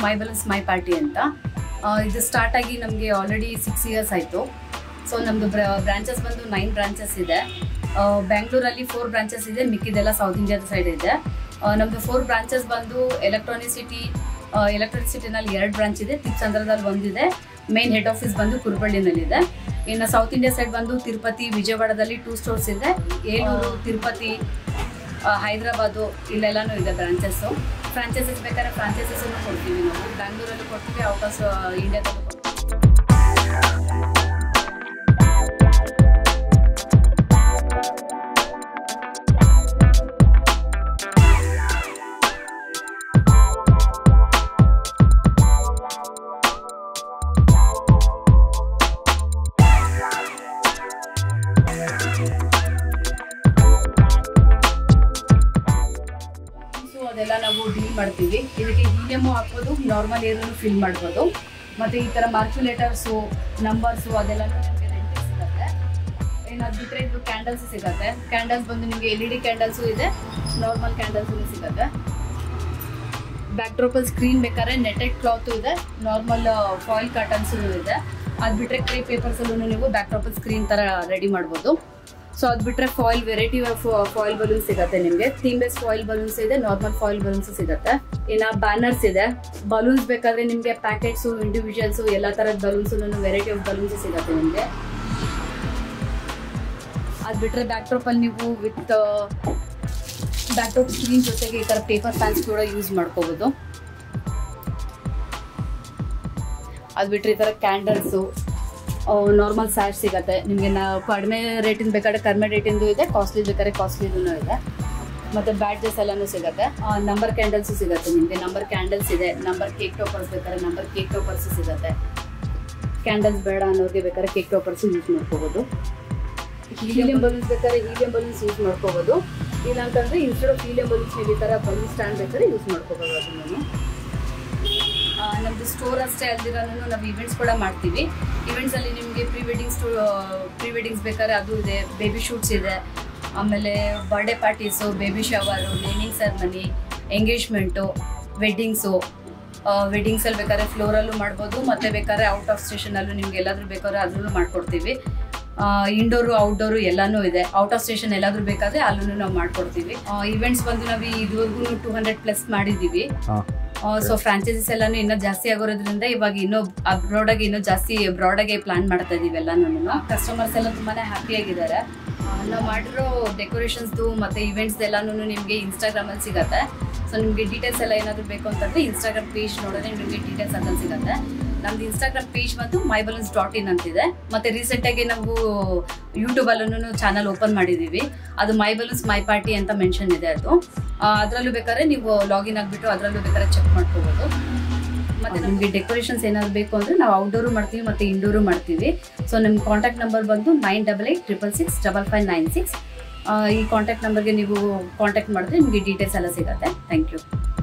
ಮೈ ಬಲನ್ಸ್ ಮೈ party ಅಂತ ಆ, ಇದು ಸ್ಟಾರ್ಟ್ ಆಗಿ ನಮಗೆ ಆಲ್ರೆಡಿ ಸಿಕ್ಸ್ ಇಯರ್ಸ್ ಆಯಿತು ಸೊ ನಮ್ಮದು ಬ್ರಾಂಚಸ್ ಬಂದು ನೈನ್ ಬ್ರಾಂಚಸ್ ಇದೆ ಆ, ಬ್ಯಾಂಗ್ಳೂರಲ್ಲಿ ಫೋರ್ ಬ್ರಾಂಚಸ್ ಇದೆ ಮಿಕ್ಕಿದೆಲ್ಲ ಸೌತ್ ಇಂಡಿಯಾದ ಸೈಡ್ ಇದೆ ಆ, ನಮ್ದು ಫೋರ್ ಬ್ರಾಂಚಸ್ ಬಂದು ಎಲೆಕ್ಟ್ರಾನಿಸಿಟಿ ಎಲೆಕ್ಟ್ರಾನಿಸಿಟಿನಲ್ಲಿ ಎರಡು ಬ್ರಾಂಚ್ ಇದೆ ತಿಪ್ಸಂದ್ರದಲ್ಲಿ ಒಂದಿದೆ ಮೇನ್ ಹೆಡ್ ಆಫೀಸ್ ಬಂದು ಕುರುಬಳ್ಳಿನಲ್ಲಿದೆ ಇನ್ನು ಸೌತ್ ಇಂಡಿಯಾ ಸೈಡ್ ಬಂದು ತಿರುಪತಿ ವಿಜಯವಾಡದಲ್ಲಿ ಟೂ ಸ್ಟೋರ್ಸ್ ಇದೆ ಏಲೂರು ತಿರುಪತಿ ಆ, ಹೈದ್ರಾಬಾದು ಇಲ್ಲೆಲ್ಲಾನು ಇದೆ ಬ್ರಾಂಚಸ್ಸು ಫ್ರಾಂಚೈಸಸ್ ಬೇಕಾದ್ರೆ ಫ್ರಾಂಚೈಸಸ್ಸನ್ನು ಕೊಡ್ತೀವಿ ನಾವು ಬ್ಯಾಂಗ್ಳೂರಲ್ಲೂ ಕೊಡ್ತೀವಿ ಔಟ್ ಆಫ್ ಇಂಡಿಯಾದಲ್ಲೂ ಕೊಡ್ತೀವಿ ಸೊ ಅದೆಲ್ಲ ನಾವು ಡೀಲ್ ಮಾಡ್ತೀವಿ ಇದಕ್ಕೆ ಹೀಲಿಯಮು ಹಾಕ್ಬೋದು ನಾರ್ಮಲ್ ಏರನ್ನು ಫಿಲ್ ಮಾಡ್ಬೋದು ಮತ್ತು ಈ ಥರ ಮಾರ್ಕ್ಯುಲೇಟರ್ಸು ನಂಬರ್ಸು ಅದೆಲ್ಲ ನಿಮಗೆ ರೆಂಟ್ ಸಿಗುತ್ತೆ ಇನ್ನು ಅದು ಬಿಟ್ಟರೆ ಇದು ಕ್ಯಾಂಡಲ್ಸ್ ಸಿಗುತ್ತೆ ಕ್ಯಾಂಡಲ್ಸ್ ಬಂದು ನಿಮಗೆ ಎಲ್ ಇ ಡಿ ಕ್ಯಾಂಡಲ್ಸು ಇದೆ ನಾರ್ಮಲ್ ಕ್ಯಾಂಡಲ್ಸು ಸಿಗುತ್ತೆ ಬ್ಯಾಕ್ ಡ್ರಾಪಲ್ಲಿ ಸ್ಕ್ರೀನ್ ಬೇಕಾದ್ರೆ ನೆಟೆಡ್ ಕ್ಲಾತು ಇದೆ ನಾರ್ಮಲ್ ಫಾಯಿಲ್ ಕಾಟನ್ಸು ಇದೆ ಅದು ಬಿಟ್ಟರೆ ಕ್ರೇ ಪೇಪರ್ಸಲ್ಲೂ ನೀವು ಬ್ಯಾಕ್ ಡ್ರಾಪಲ್ಲಿ ಸ್ಕ್ರೀನ್ ಥರ ರೆಡಿ ಮಾಡ್ಬೋದು ಸೊ ಅದು ಬಿಟ್ಟರೆ foil variety of foil balloons ಸಿಗುತ್ತೆ ನಿಮಗೆ ಥೀಮ್ ಬೇಸ್ ಫಾಯಿಲ್ ಬಲೂನ್ಸ್ ಇದೆ ನಾರ್ಮಲ್ ಫಾಯಿಲ್ ಬಲೂನ್ಸ್ ಸಿಗುತ್ತೆ ಇನ್ನು ಬ್ಯಾನರ್ಸ್ ಇದೆ ಬಲೂನ್ಸ್ ಬೇಕಾದ್ರೆ ನಿಮಗೆ ಪ್ಯಾಕೆಟ್ಸು ಇಂಡಿವಿಜುವಲ್ಸು ಎಲ್ಲ ಥರದ ಬಲೂನ್ಸು ವೆರೈಟಿ ಆಫ್ ಬಲೂನ್ಸ್ ಸಿಗುತ್ತೆ ನಿಮಗೆ ಅದು ಬಿಟ್ಟರೆ ಬ್ಯಾಕ್ ಡ್ರಾಪಲ್ಲಿ ನೀವು ವಿತ್ ಬ್ಯಾಕ್ ಡ್ರಾಪ್ ಸ್ಕ್ರೀನ್ ಜೊತೆಗೆ ಈ ಥರ ಪೇಪರ್ ಫ್ಯಾನ್ಸ್ ಕೂಡ ಯೂಸ್ ಮಾಡ್ಕೋಬೋದು ಅದು ಬಿಟ್ಟರೆ ಈ ಥರ ಕ್ಯಾಂಡಲ್ಸು ನಾರ್ಮಲ್ ಸ್ಯಾಶ್ ಸಿಗುತ್ತೆ ನಿಮಗೆ ನಾವು ಕಡಿಮೆ ರೇಟಿಂದ ಬೇಕಾದ್ರೆ ಕಡಿಮೆ ರೇಟಿಂದು ಇದೆ ಕಾಸ್ಟ್ಲಿ ಬೇಕಾದ್ರೆ ಕಾಸ್ಟ್ಲಿದೂ ಇದೆ ಮತ್ತು ಬ್ಯಾಡ್ಜಸ್ ಎಲ್ಲನೂ ಸಿಗುತ್ತೆ ನಂಬರ್ ಕ್ಯಾಂಡಲ್ಸು ಸಿಗುತ್ತೆ ನಿಮಗೆ ನಂಬರ್ ಕ್ಯಾಂಡಲ್ಸ್ ಇದೆ ನಂಬರ್ ಕೇಕ್ ಟಾಪರ್ಸ್ ಬೇಕಾದ್ರೆ ನಂಬರ್ ಕೇಕ್ ಟಾಪರ್ಸು ಸಿಗುತ್ತೆ ಕ್ಯಾಂಡಲ್ಸ್ ಬೇಡ ಅನ್ನೋರಿಗೆ ಬೇಕಾದ್ರೆ ಕೇಕ್ ಟಾಪರ್ಸು ಯೂಸ್ ಮಾಡ್ಕೋಬೋದು ಹೀಲಿಯಂ ಬಲೂನ್ಸ್ ಬೇಕಾದ್ರೆ ಹೀಲಿಯಂ ಬಲೂನ್ಸ್ ಯೂಸ್ ಮಾಡ್ಕೋಬೋದು ಇಲ್ಲ ಅಂತಂದರೆ ಇನ್ಸ್ಟೆಡ್ ಆಫ್ ಹೀಲಿಯಂ ಬಲೂನ್ಸ್ ನೀವು ಈ ಥರ ಬಲೂನ್ ಸ್ಟ್ಯಾಂಡ್ ಬೇಕಾದ್ರೆ ಯೂಸ್ ಮಾಡ್ಕೋಬೋದು ಅದನ್ನು ನಮ್ಮದು ಸ್ಟೋರ್ ಅಷ್ಟೇ ಅಲ್ದಿರೋನು ನಾವು ಇವೆಂಟ್ಸ್ ಕೂಡ ಮಾಡ್ತೀವಿ ಇವೆಂಟ್ಸಲ್ಲಿ ನಿಮಗೆ ಪ್ರೀ ವೆಡ್ಡಿಂಗ್ ಸ್ಟೋ ಪ್ರೀ ವೆಡ್ಡಿಂಗ್ಸ್ ಬೇಕಾದ್ರೆ ಅದು ಇದೆ ಬೇಬಿ ಶೂಟ್ಸ್ ಇದೆ ಆಮೇಲೆ birthday parties baby shower naming ceremony engagement weddings ವೆಡ್ಡಿಂಗ್ಸಲ್ಲಿ ಬೇಕಾದ್ರೆ ಫ್ಲೋರಲ್ಲೂ ಮಾಡ್ಬೋದು ಮತ್ತು ಬೇಕಾದ್ರೆ ಔಟ್ ಆಫ್ ಸ್ಟೇಷನಲ್ಲೂ ನಿಮ್ಗೆ ಎಲ್ಲಾದರೂ ಬೇಕಾದ್ರೆ ಅದರಲ್ಲೂ ಮಾಡ್ಕೊಡ್ತೀವಿ ಇಂಡೋರು ಔಟ್ಡೋರು ಎಲ್ಲನೂ ಇದೆ ಔಟ್ ಆಫ್ ಸ್ಟೇಷನ್ ಎಲ್ಲಾದರೂ ಬೇಕಾದ್ರೆ ಅಲ್ಲೂ ನಾವು ಮಾಡ್ಕೊಡ್ತೀವಿ ಇವೆಂಟ್ಸ್ ಬಂದು ನಾವು ಇದುವರೆಗೂ ಟೂ ಹಂಡ್ರೆಡ್ ಪ್ಲಸ್ ಮಾಡಿದ್ದೀವಿ ಸೊ ಫ್ರಾಂಚೈಸಸ್ ಎಲ್ಲಾನು ಇನ್ನೂ ಜಾಸ್ತಿ ಆಗೋದ್ರಿಂದ ಇವಾಗ ಇನ್ನೂ ಅಬ್ರಾಡ್ ಆಗಿ ಇನ್ನೂ ಜಾಸ್ತಿ ಬ್ರಾಡ್ ಆಗಿ ಪ್ಲಾನ್ ಮಾಡ್ತಾ ಇದೀವಿ ಎಲ್ಲಾನು ಕಸ್ಟಮರ್ಸ್ ಎಲ್ಲ ತುಂಬಾನೇ ಹ್ಯಾಪಿ ಆಗಿದ್ದಾರೆ ನಾವು ಮಾಡಿರೋ ಡೆಕೋರೇಷನ್ಸ್ದು ಮತ್ತೆ ಇವೆಂಟ್ಸ್ ಎಲ್ಲಾನು ನಿಮಗೆ ಇನ್ಸ್ಟಾಗ್ರಾಮ್ ಅಲ್ಲಿ ಸಿಗತ್ತೆ ಸೊ ನಿಮಗೆ ಡೀಟೇಲ್ಸ್ ಎಲ್ಲ ಏನಾದರೂ ಬೇಕು ಅಂತಂದ್ರೆ ಇನ್ಸ್ಟಾಗ್ರಾಮ್ ಪೇಜ್ ನೋಡಿದ್ರೆ ನಿಮಗೆ ಡೀಟೇಲ್ಸ್ ಅದ್ರಲ್ಲಿ ಸಿಗುತ್ತೆ ನಮ್ದು ಇನ್ಸ್ಟಾಗ್ರಾಮ್ ಪೇಜ್ ಬಂದು ಮೈ ಬಲೂನ್ಸ್ ಡಾಟ್ ಇನ್ ಅಂತಿದೆ ಮತ್ತೆ ರೀಸೆಂಟ್ ಆಗಿ ನಾವು ಯೂಟ್ಯೂಬ್ ಅಲ್ಲೂ ಚಾನಲ್ ಓಪನ್ ಮಾಡಿದೀವಿ ಅದು ಮೈ ಬಲೂನ್ಸ್ ಮೈ ಪಾರ್ಟಿ ಅಂತ ಮೆನ್ಷನ್ ಇದೆ ಅದು ಅದರಲ್ಲೂ ಬೇಕಾದ್ರೆ ನೀವು ಲಾಗಿನ್ ಆಗಿಬಿಟ್ಟು ಅದರಲ್ಲೂ ಬೇಕಾದ್ರೆ ಚೆಕ್ ಮಾಡ್ಕೋಬೋದು ಮತ್ತೆ ನಿಮಗೆ ಡೆಕೋರೇಷನ್ಸ್ ಏನಾದ್ರು ಬೇಕು ಅಂದ್ರೆ ನಾವು ಔಟ್ಡೋರು ಮಾಡ್ತೀವಿ ಮತ್ತೆ ಇಂಡೋರು ಮಾಡ್ತೀವಿ ಸೊ ನಿಮ್ಮ ಕಾಂಟ್ಯಾಕ್ಟ್ ನಂಬರ್ ಬಂದು nine double eight triple six double five nine six ಈ ಕಾಂಟ್ಯಾಕ್ಟ್ ನಂಬರ್ಗೆ ನೀವು ಕಾಂಟ್ಯಾಕ್ಟ್ ಮಾಡಿದ್ರೆ ನಿಮಗೆ ಡೀಟೇಲ್ಸ್ ಎಲ್ಲ ಸಿಗುತ್ತೆ ಥ್ಯಾಂಕ್ ಯು